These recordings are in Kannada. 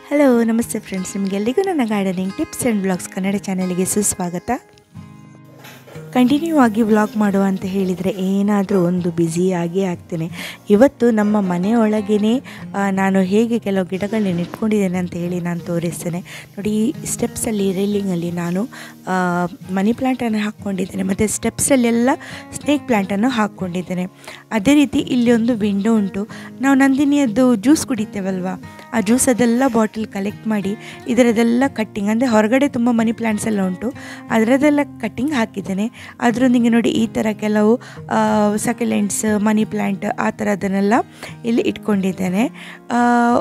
ಹಲೋ ನಮಸ್ತೆ ಫ್ರೆಂಡ್ಸ್ ನಿಮಗೆಲ್ಲರಿಗೂ ನನ್ನ gardening tips and blogs Kannada ಚಾನಲ್ಗೆ ಸುಸ್ವಾಗತ ಕಂಟಿನ್ಯೂ ಆಗಿ ವ್ಲಾಗ್ ಮಾಡುವ ಅಂತ ಹೇಳಿದರೆ ಏನಾದರೂ ಒಂದು ಬ್ಯುಸಿಯಾಗಿ ಆಗ್ತೇನೆ ಇವತ್ತು ನಮ್ಮ ಮನೆಯೊಳಗೇ ನಾನು ಹೇಗೆ ಕೆಲವು ಗಿಡಗಳನ್ನ ಇಟ್ಕೊಂಡಿದ್ದೇನೆ ಅಂತ ಹೇಳಿ ನಾನು ತೋರಿಸ್ತೇನೆ ನೋಡಿ ಈ ಸ್ಟೆಪ್ಸಲ್ಲಿ ರೇಲಿಂಗಲ್ಲಿ ನಾನು ಆ, ಮನಿ ಪ್ಲ್ಯಾಂಟನ್ನು ಹಾಕ್ಕೊಂಡಿದ್ದೇನೆ ಮತ್ತು ಸ್ಟೆಪ್ಸಲ್ಲೆಲ್ಲ ಸ್ನೇಕ್ ಪ್ಲ್ಯಾಂಟನ್ನು ಹಾಕ್ಕೊಂಡಿದ್ದೇನೆ ಅದೇ ರೀತಿ ಇಲ್ಲಿ ಒಂದು ವಿಂಡೋ ಉಂಟು ನಾವು ನಂದಿನಿಯದ್ದು ಜ್ಯೂಸ್ ಕುಡಿತೇವಲ್ವಾ ಆ ಜ್ಯೂಸ್ ಅದೆಲ್ಲ ಬಾಟಲ್ ಕಲೆಕ್ಟ್ ಮಾಡಿ ಇದರದೆಲ್ಲ ಕಟ್ಟಿಂಗ್ ಅಂದರೆ ಹೊರಗಡೆ ತುಂಬ ಮನಿ ಪ್ಲ್ಯಾಂಟ್ಸ್ ಎಲ್ಲ ಉಂಟು ಅದರದೆಲ್ಲ ಕಟ್ಟಿಂಗ್ ಹಾಕಿದ್ದೇನೆ ಅದರೊಂದಿಗೆ ನೋಡಿ ಈ ಥರ ಕೆಲವು ಸೆಕೆಲೆಂಟ್ಸ್ ಮನಿ ಪ್ಲ್ಯಾಂಟ್ ಆ ಥರದನ್ನೆಲ್ಲ ಇಲ್ಲಿ ಇಟ್ಕೊಂಡಿದ್ದೇನೆ ಆ,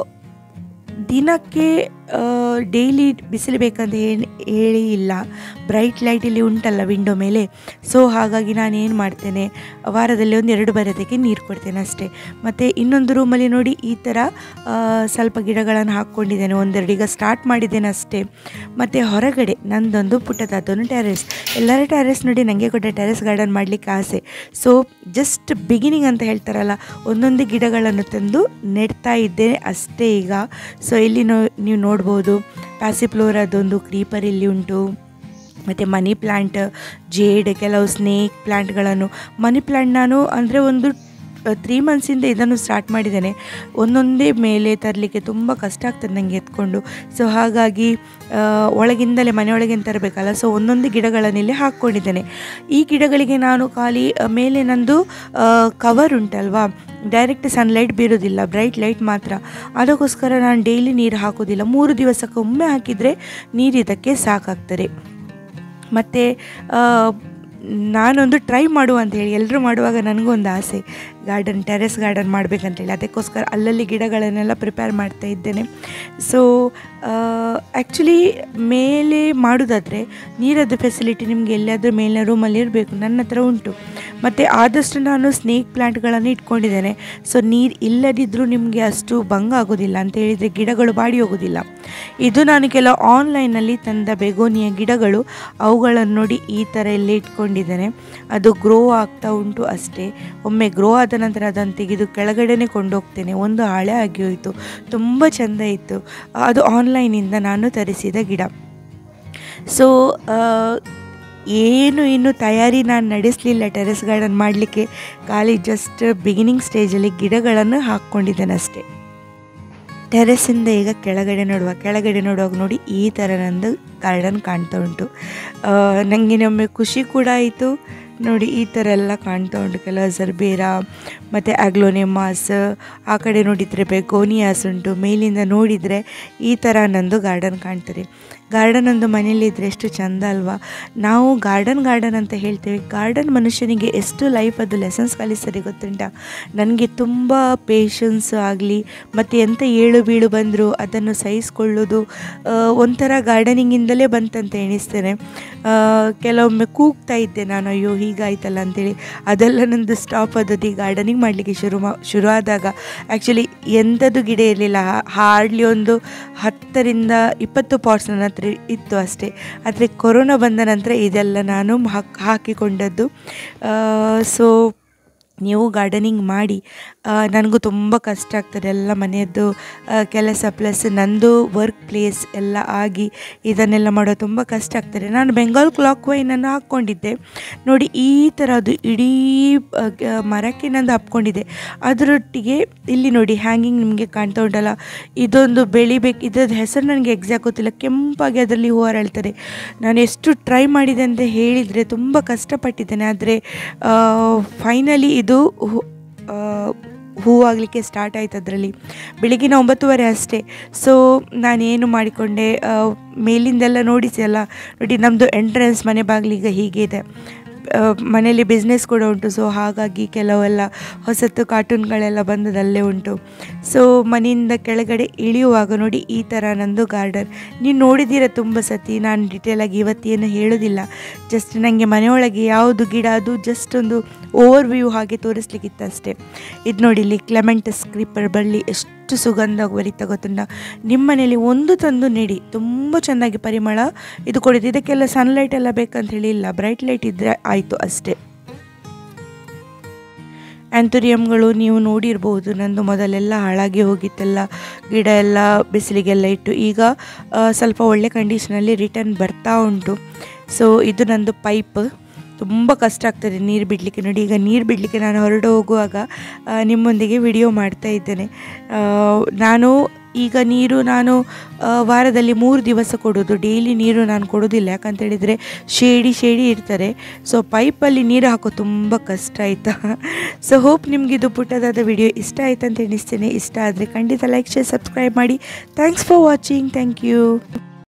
ದಿನಕ್ಕೆ ಡೈಲಿ ಬಿಸಿಲು ಬೇಕಂತ ಹೇಳಿ ಹೇಳಿ ಇಲ್ಲ ಬ್ರೈಟ್ ಲೈಟ್ ಇಲ್ಲಿ ಉಂಟಲ್ಲ ವಿಂಡೋ ಮೇಲೆ ಸೊ ಹಾಗಾಗಿ ನಾನು ಏನು ಮಾಡ್ತೇನೆ ವಾರದಲ್ಲಿ ಒಂದು ಎರಡು ಬರೋದಕ್ಕೆ ನೀರು ಕೊಡ್ತೇನೆ ಅಷ್ಟೇ ಮತ್ತು ಇನ್ನೊಂದು ರೂಮಲ್ಲಿ ನೋಡಿ ಈ ಥರ ಆ, ಸ್ವಲ್ಪ ಗಿಡಗಳನ್ನು ಹಾಕ್ಕೊಂಡಿದ್ದೇನೆ ಒಂದೆರಡು ಈಗ ಸ್ಟಾರ್ಟ್ ಮಾಡಿದ್ದೇನೆ ಅಷ್ಟೇ ಮತ್ತು ಹೊರಗಡೆ ನಂದೊಂದು ಪುಟ್ಟದಾದೊಂದು ಟೆರೆಸ್ ಎಲ್ಲರ ಟೆರೆಸ್ ನೋಡಿ ನನಗೆ ಕೂಡ ಟೆರೆಸ್ ಗಾರ್ಡನ್ ಮಾಡಲಿಕ್ಕೆ ಆಸೆ ಸೊ ಜಸ್ಟ್ ಬಿಗಿನಿಂಗ್ ಅಂತ ಹೇಳ್ತಾರಲ್ಲ ಒಂದೊಂದು ಗಿಡಗಳನ್ನು ತಂದು ನೆಡ್ತಾ ಇದ್ದೇನೆ ಅಷ್ಟೇ ಈಗ ಸೊ ಇಲ್ಲಿ ನೋ ನೀವು ನೋಡ್ಬೋದು ಪ್ಯಾಸಿಫ್ಲೋರದೊಂದು ಕ್ರೀಪರ್ ಇಲ್ಲಿ ಉಂಟು ಮತ್ತು ಮನಿ ಪ್ಲ್ಯಾಂಟ್ ಜೇಡ್ ಕೆಲವು ಸ್ನೇಕ್ ಪ್ಲ್ಯಾಂಟ್ಗಳನ್ನು ಮನಿ ಪ್ಲ್ಯಾಂಟ್ ನಾನು ಅಂದರೆ ಒಂದು ತ್ರೀ ಮಂತ್ಸಿಂದ ಇದನ್ನು ಸ್ಟಾರ್ಟ್ ಮಾಡಿದ್ದೇನೆ ಒಂದೊಂದೇ ಮೇಲೆ ತರಲಿಕ್ಕೆ ತುಂಬ ಕಷ್ಟ ಆಗ್ತದೆ ನನಗೆ ಎತ್ಕೊಂಡು ಸೊ ಹಾಗಾಗಿ ಆ, ಒಳಗಿಂದಲೇ ಮನೆಯೊಳಗಿಂದ ತರಬೇಕಲ್ಲ ಸೊ ಒಂದೊಂದು ಗಿಡಗಳನ್ನು ಇಲ್ಲಿ ಹಾಕ್ಕೊಂಡಿದ್ದೇನೆ ಈ ಗಿಡಗಳಿಗೆ ನಾನು ಖಾಲಿ ಆ, ಮೇಲೆ ನಂದು ಕವರ್ ಉಂಟಲ್ವಾ ಡೈರೆಕ್ಟ್ ಸನ್ಲೈಟ್ ಬೀರೋದಿಲ್ಲ ಬ್ರೈಟ್ ಲೈಟ್ ಮಾತ್ರ ಅದಕ್ಕೋಸ್ಕರ ನಾನು ಡೈಲಿ ನೀರು ಹಾಕೋದಿಲ್ಲ ಮೂರು ದಿವಸಕ್ಕೆ ಒಮ್ಮೆ ಹಾಕಿದರೆ ನೀರು ಇದಕ್ಕೆ ಸಾಕಾಗ್ತದೆ ಮತ್ತು ನಾನೊಂದು ಟ್ರೈ ಮಾಡುವ ಅಂತ ಹೇಳಿ ಎಲ್ಲರೂ ಮಾಡುವಾಗ ನನಗೂ ಒಂದು ಆಸೆ ಗಾರ್ಡನ್ ಟೆರೆಸ್ ಗಾರ್ಡನ್ ಮಾಡಬೇಕಂತೇಳಿ ಅದಕ್ಕೋಸ್ಕರ ಅಲ್ಲಲ್ಲಿ ಗಿಡಗಳನ್ನೆಲ್ಲ ಪ್ರಿಪೇರ್ ಮಾಡ್ತಾ ಇದ್ದೇನೆ ಸೊ ಆ್ಯಕ್ಚುಲಿ ಮೇಲೆ ಮಾಡೋದಾದರೆ ನೀರದ್ದು ಫೆಸಿಲಿಟಿ ನಿಮಗೆ ಎಲ್ಲಿಯಾದರೂ ಮೇಲಿನ ರೂಮಲ್ಲಿ ಇರಬೇಕು ನನ್ನ ಹತ್ರ ಉಂಟು ಮತ್ತು ಆದಷ್ಟು ನಾನು ಸ್ನೇಕ್ ಪ್ಲ್ಯಾಂಟ್ಗಳನ್ನು ಇಟ್ಕೊಂಡಿದ್ದೇನೆ ಸೊ ನೀರು ಇಲ್ಲದಿದ್ದರೂ ನಿಮಗೆ ಅಷ್ಟು ಭಂಗ ಆಗೋದಿಲ್ಲ ಅಂತ ಹೇಳಿದರೆ ಗಿಡಗಳು ಬಾಡಿ ಹೋಗೋದಿಲ್ಲ ಇದು ನಾನು ಕೆಲವು ಆನ್ಲೈನಲ್ಲಿ ತಂದ ಬೆಗೋನಿಯ ಗಿಡಗಳು ಅವುಗಳನ್ನು ನೋಡಿ ಈ ಥರ ಇಲ್ಲಿ ಇಟ್ಕೊಂಡಿದ್ದೇನೆ ಅದು ಗ್ರೋ ಆಗ್ತಾ ಉಂಟು ಅಷ್ಟೇ ಒಮ್ಮೆ ಗ್ರೋ ಆದ ನಂತರ ಅದನ್ನು ತೆಗೆದು ಕೆಳಗಡೆನೆ ಕೊಂಡೋಗ್ತೇನೆ ಒಂದು ಹಾಳೆ ಆಗಿ ಹೋಯಿತು ತುಂಬ ಚೆಂದ ಇತ್ತು ಅದು ಆನ್ಲೈನಿಂದ ನಾನು ತರಿಸಿದ ಗಿಡ ಸೊ ಏನು ಇನ್ನು ತಯಾರಿ ನಾನು ನಡೆಸಲಿಲ್ಲ ಟೆರೆಸ್ ಗಾರ್ಡನ್ ಮಾಡಲಿಕ್ಕೆ ಖಾಲಿ ಜಸ್ಟ್ ಬಿಗಿನಿಂಗ್ ಸ್ಟೇಜಲ್ಲಿ ಗಿಡಗಳನ್ನು ಹಾಕ್ಕೊಂಡಿದ್ದೇನೆ ಅಷ್ಟೇ ಟೆರೆಸ್ಸಿಂದ ಈಗ ಕೆಳಗಡೆ ನೋಡುವ ಕೆಳಗಡೆ ನೋಡುವಾಗ ನೋಡಿ ಈ ಥರ ನಂದು ಗಾರ್ಡನ್ ಕಾಣ್ತಾ ಉಂಟು ನನಗೆ ನಮ್ಮೆ ಖುಷಿ ಕೂಡ ಆಯಿತು ನೋಡಿ ಈ ಥರ ಎಲ್ಲ ಕಾಣ್ತಾ ಉಂಟು ಕೆಲವು ಜರ್ಬೇರ ಮತ್ತು ಆಗ್ಲೋನೆಮಾಸ್ ಆ ಕಡೆ ನೋಡಿದರೆ ಬೆಗೋನಿಯಾಸ್ ಉಂಟು ಮೇಲಿಂದ ನೋಡಿದರೆ ಈ ಥರ ನಂದು ಗಾರ್ಡನ್ ಕಾಣ್ತದೆ ಗಾರ್ಡನ್ ಒಂದು ಮನೇಲಿದ್ದರೆ ಎಷ್ಟು ಚಂದ ಅಲ್ವಾ ನಾವು ಗಾರ್ಡನ್ ಗಾರ್ಡನ್ ಅಂತ ಹೇಳ್ತೇವೆ ಗಾರ್ಡನ್ ಮನುಷ್ಯನಿಗೆ ಎಷ್ಟು ಲೈಫ್ ಅದು ಲೆಸನ್ಸ್ ಕಲಿಸ್ತದೆ ಗೊತ್ತುಂಟ ನನಗೆ ತುಂಬ ಪೇಷನ್ಸ್ ಆಗಲಿ ಮತ್ತು ಎಂಥ ಏಳು ಬೀಳು ಬಂದರೂ ಅದನ್ನು ಸಹಿಸ್ಕೊಳ್ಳೋದು ಆ, ಒಂಥರ ಗಾರ್ಡನಿಂಗಿಂದಲೇ ಬಂತಂತ ಎಣಿಸ್ತೇನೆ ಆ, ಕೆಲವೊಮ್ಮೆ ಕೂಗ್ತಾ ಇದ್ದೆ ನಾನು ಅಯ್ಯೋ ಹೀಗಾಯ್ತಲ್ಲ ಅಂತೇಳಿ ಅದೆಲ್ಲ ನಂದು ಸ್ಟಾಪ್ ಆದದ್ದು ಈ ಗಾರ್ಡನಿಂಗ್ ಮಾಡಲಿಕ್ಕೆ ಶುರು ಮಾ ಶುರು ಆದಾಗ ಆ್ಯಕ್ಚುಲಿ ಎಂಥದ್ದು ಗಿಡ ಇರಲಿಲ್ಲ ಹಾರ್ಡ್ಲಿ ಒಂದು ಹತ್ತರಿಂದ ಇಪ್ಪತ್ತು ಪಾಟ್ಸ್ ನನ್ನ ಹತ್ರ ಇತ್ತು ಅಷ್ಟೇ ಆದರೆ ಕೊರೋನಾ ಬಂದ ನಂತರ ಇದೆಲ್ಲ ನಾನು ಹಾಕ್ ಹಾಕಿಕೊಂಡದ್ದು ಸೊ ನೀವು ಗಾರ್ಡನಿಂಗ್ ಮಾಡಿ ಆ, ನನಗೂ ತುಂಬ ಕಷ್ಟ ಆಗ್ತದೆ ಎಲ್ಲ ಮನೆಯದ್ದು ಆ, ಕೆಲಸ ಪ್ಲಸ್ ನಂದು ವರ್ಕ್ ಪ್ಲೇಸ್ ಎಲ್ಲ ಆಗಿ ಇದನ್ನೆಲ್ಲ ಮಾಡೋ ತುಂಬ ಕಷ್ಟ ಆಗ್ತದೆ ನಾನು ಬೆಂಗಾಲ್ ಕ್ಲಾಕ್ ವೈನನ್ನು ಹಾಕ್ಕೊಂಡಿದ್ದೆ ನೋಡಿ ಈ ಥರದ್ದು ಇಡೀ ಆ, ಗ- ಮರಕ್ಕೆ ನಂದು ಹಪ್ಕೊಂಡಿದೆ ಅದರೊಟ್ಟಿಗೆ ಇಲ್ಲಿ ನೋಡಿ ಹ್ಯಾಂಗಿಂಗ್ ನಿಮಗೆ ಕಾಣ್ತಾ ಉಂಟಲ್ಲ ಇದೊಂದು ಬೆಳಿಬೇಕು ಇದ್ರದ್ದು ಹೆಸರು ನನಗೆ ಎಕ್ಸಾಕ್ಟ್ ಗೊತ್ತಿಲ್ಲ ಕೆಂಪಾಗಿ ಅದರಲ್ಲಿ ಹೂ ಅರಳ್ತದೆ ನಾನು ಎಷ್ಟು ಟ್ರೈ ಮಾಡಿದೆ ಅಂತ ಹೇಳಿದರೆ ತುಂಬ ಕಷ್ಟಪಟ್ಟಿದ್ದೇನೆ ಆದರೆ ಫೈನಲಿ ಇದು ಹೂ- ಆ, ಹೂವಾಗಲಿಕ್ಕೆ ಸ್ಟಾರ್ಟ್ ಆಯ್ತು ಅದರಲ್ಲಿ ಬೆಳಗಿನ ಒಂಬತ್ತುವರೆ ಅಷ್ಟೇ ಸೊ ನಾನೇನು ಮಾಡಿಕೊಂಡೆ ಆ, ಮೇಲಿಂದೆಲ್ಲ ನೋಡಿಸಿ ಅಲ್ಲ ನೋಡಿ ನಮ್ಮದು ಎಂಟ್ರೆನ್ಸ್ ಮನೆ ಬಾಗಿಲಿಗೆ ಹೀಗೆ ಇದೆ ಆ, ಮನೆಯಲ್ಲಿ ಬಿಸ್ನೆಸ್ ಕೂಡ ಉಂಟು ಸೊ ಹಾಗಾಗಿ ಕೆಲವೆಲ್ಲ ಹೊಸತು ಕಾರ್ಟೂನ್ಗಳೆಲ್ಲ ಬಂದದಲ್ಲೇ ಉಂಟು ಸೊ ಮನೆಯಿಂದ ಕೆಳಗಡೆ ಇಳಿಯುವಾಗ ನೋಡಿ ಈ ಥರ ನಂದು ಗಾರ್ಡನ್ ನೀವು ನೋಡಿದ್ದೀರ ತುಂಬ ಸತಿ ನಾನು ಡಿಟೇಲಾಗಿ ಇವತ್ತೇನು ಹೇಳೋದಿಲ್ಲ ಜಸ್ಟ್ ನನಗೆ ಮನೆಯೊಳಗೆ ಯಾವುದು ಗಿಡ ಅದು ಜಸ್ಟ್ ಒಂದು ಓವರ್ ವ್ಯೂ ಹಾಗೆ ತೋರಿಸ್ಲಿಕ್ಕಿತ್ತು ಅಷ್ಟೇ ಇದು ನೋಡಿ ಇಲ್ಲಿ ಕ್ಲೆಮೆಂಟಸ್ ಕ್ರೀಪರ್ ಬಳ್ಳಿ ಎಷ್ಟು ಸುಗಂಧ ಬರೀತಾ ಗೊತ್ತುಂಟ ನಿಮ್ಮ ಮನೇಲಿ ಒಂದು ತಂದು ನೆಡಿ ತುಂಬ ಚೆನ್ನಾಗಿ ಪರಿಮಳ ಇದು ಕೊಡಿದೆ ಇದಕ್ಕೆಲ್ಲ ಸನ್ಲೈಟ್ ಎಲ್ಲ ಬೇಕಂತ ಹೇಳಿ ಇಲ್ಲ ಬ್ರೈಟ್ ಲೈಟ್ ಇದ್ದರೆ ಆಯಿತು ಅಷ್ಟೇ ಆ್ಯಂಥೋರಿಯಮ್ಗಳು ನೀವು ನೋಡಿರ್ಬೋದು ನಂದು ಮೊದಲೆಲ್ಲ ಹಾಳಾಗಿ ಹೋಗಿತ್ತೆಲ್ಲ ಗಿಡ ಎಲ್ಲ ಬಿಸಿಲಿಗೆಲ್ಲ ಇಟ್ಟು ಈಗ ಆ, ಸ್ವಲ್ಪ ಒಳ್ಳೆ ಕಂಡೀಷನಲ್ಲಿ ರಿಟರ್ನ್ ಬರ್ತಾ ಉಂಟು ಸೊ ಇದು ನಂದು ಪೈಪ್ ತುಂಬ ಕಷ್ಟ ಆಗ್ತದೆ ನೀರು ಬಿಡಲಿಕ್ಕೆ ನೋಡಿ ಈಗ ನೀರು ಬಿಡಲಿಕ್ಕೆ ನಾನು ಹೊರಡು ಹೋಗುವಾಗ ಆ, ನಿಮ್ಮೊಂದಿಗೆ ವಿಡಿಯೋ ಮಾಡ್ತಾ ಇದ್ದೇನೆ ಆ, ನಾನು ಈಗ ನೀರು ನಾನು ಆ, ವಾರದಲ್ಲಿ ಮೂರು ದಿವಸ ಕೊಡೋದು ಡೈಲಿ ನೀರು ನಾನು ಕೊಡೋದಿಲ್ಲ ಯಾಕಂತ ಹೇಳಿದರೆ ಶೇಡಿ ಶೇಡಿ ಇರ್ತಾರೆ ಸೊ ಪೈಪಲ್ಲಿ ನೀರು ಹಾಕೋ ತುಂಬ ಕಷ್ಟ ಆಯಿತಾ ಸೊ ಹೋಪ್ ನಿಮ್ಗೆ ಇದು ಪುಟ್ಟದಾದ ವಿಡಿಯೋ ಇಷ್ಟ ಆಯ್ತು ಅಂತ ಎಣಿಸ್ತೇನೆ ಇಷ್ಟ ಆದರೆ ಖಂಡಿತ ಲೈಕ್ ಶೇರ್ ಸಬ್ಸ್ಕ್ರೈಬ್ ಮಾಡಿ thanks for watching thank you